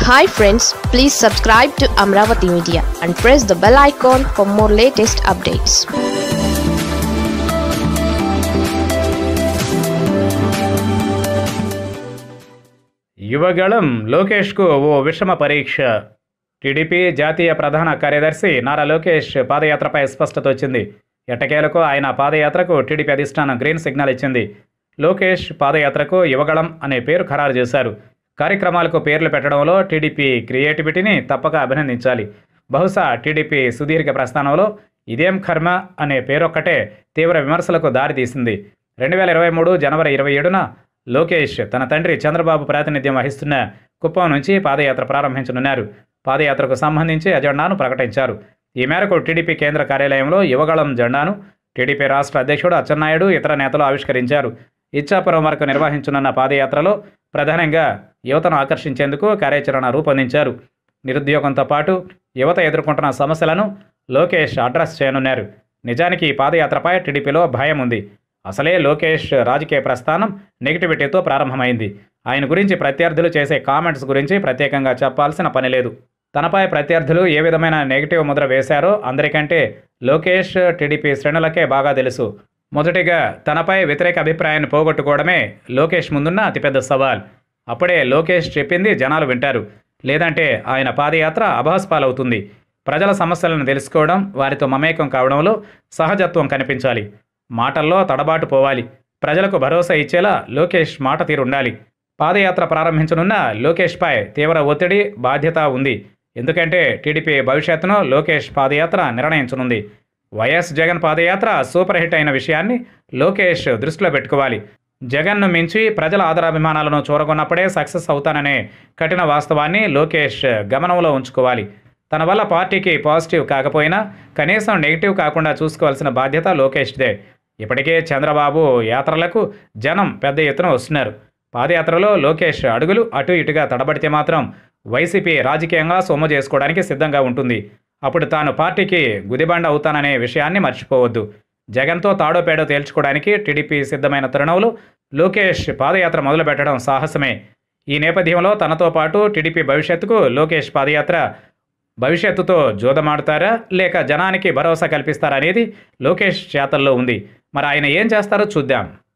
hi friends please subscribe to Amaravati media and press the bell icon for more latest updates Yuvagalam లోకేష్కు ఓ విషమ పరీక్ష TDP జాతీయ ప్రధాన కార్యదర్శి నారా లోకేష్ పాదయాత్రపై స్పష్టత వచ్చింది ఎట్టకేలకు ఆయన పాదయాత్రకు టీడీపీ అధిష్టానం గ్రీన్ సిగ్నల్ ఇచ్చింది లోకేష్ పాదయాత్రకు యువగళం అనే పేరు ఖరారు చేశారు కార్యక్రమాలకు పేర్లు పెట్టడంలో టీడీపీ క్రియేటివిటీని తప్పక అభినందించాలి బహుశా టీడీపీ సుదీర్ఘ ప్రస్థానంలో ఇదేం కర్మ అనే పేరొక్కటే తీవ్ర విమర్శలకు దారితీసింది రెండు వేల ఇరవై మూడు జనవరి ఇరవై ఏడున లోకేష్ తన తండ్రి చంద్రబాబు ప్రాతినిధ్యం వహిస్తున్న కుప్పం నుంచి పాదయాత్ర ప్రారంభించనున్నారు పాదయాత్రకు సంబంధించి అజెండాను ప్రకటించారు ఈ మేరకు టీడీపీ కేంద్ర కార్యాలయంలో యువగళం జెండాను టీడీపీ రాష్ట్ర అధ్యక్షుడు అచ్చెన్నాయుడు ఇతర నేతలు ఆవిష్కరించారు ఇచ్చాపురం వరకు నిర్వహించనున్న పాదయాత్రలో ప్రధానంగా యువతను ఆకర్షించేందుకు కార్యాచరణ రూపొందించారు నిరుద్యోగంతో పాటు యువత ఎదుర్కొంటున్న సమస్యలను లోకేష్ అడ్రస్ చేయనున్నారు నిజానికి ఈ పాదయాత్రపై టీడీపీలో భయం ఉంది అసలే లోకేష్ రాజకీయ ప్రస్థానం నెగిటివిటీతో ప్రారంభమైంది ఆయన గురించి ప్రత్యర్థులు చేసే కామెంట్స్ గురించి ప్రత్యేకంగా చెప్పాల్సిన పని లేదు తనపై ప్రత్యర్థులు ఏ విధమైన నెగిటివ్ ముద్ర వేశారో అందరికంటే లోకేష్ టీడీపీ శ్రేణులకే బాగా తెలుసు మొదటిగా తనపై వ్యతిరేక అభిప్రాయాన్ని పోగొట్టుకోవడమే లోకేష్ ముందున్న అతిపెద్ద సవాల్ అప్పుడే లోకేష్ చెప్పింది జనాలు వింటారు లేదంటే ఆయన పాదయాత్ర అభాస్పాలవుతుంది ప్రజల సమస్యలను తెలుసుకోవడం వారితో మమేకం కావడంలో సహజత్వం కనిపించాలి మాటల్లో తడబాటు పోవాలి ప్రజలకు భరోసా ఇచ్చేలా లోకేష్ మాట తీరుండాలి పాదయాత్ర ప్రారంభించనున్న లోకేష్పై తీవ్ర ఒత్తిడి బాధ్యత ఉంది ఎందుకంటే టీడీపీ భవిష్యత్తును లోకేష్ పాదయాత్ర నిర్ణయించనుంది వైఎస్ జగన్ పాదయాత్ర సూపర్ హిట్ అయిన విషయాన్ని లోకేష్ దృష్టిలో పెట్టుకోవాలి జగన్ను మించి ప్రజల ఆదరాభిమానాలను చూరగొన్నప్పుడే సక్సెస్ అవుతాననే కఠిన వాస్తవాన్ని లోకేష్ గమనంలో ఉంచుకోవాలి తన వల్ల పార్టీకి పాజిటివ్ కాకపోయినా కనీసం నెగిటివ్ కాకుండా చూసుకోవాల్సిన బాధ్యత లోకేష్దే ఇప్పటికే చంద్రబాబు యాత్రలకు జనం పెద్ద ఎత్తున వస్తున్నారు పాదయాత్రలో లోకేష్ అడుగులు అటు ఇటుగా తడబడితే మాత్రం వైసీపీ రాజకీయంగా సొమ్ము చేసుకోవడానికి సిద్ధంగా ఉంటుంది అప్పుడు తాను పార్టీకి గుదిబండ అవుతాననే విషయాన్ని మర్చిపోవద్దు జగన్తో తాడో పేడో తేల్చుకోవడానికి టీడీపీ సిద్ధమైన తరుణంలో లోకేష్ పాదయాత్ర మొదలుపెట్టడం సాహసమే ఈ నేపథ్యంలో తనతో పాటు టీడీపీ భవిష్యత్తుకు లోకేష్ పాదయాత్ర భవిష్యత్తుతో జోదమాడుతారా లేక జనానికి భరోసా కల్పిస్తారా అనేది లోకేష్ చేతల్లో ఉంది మరి ఆయన ఏం చేస్తారో చూద్దాం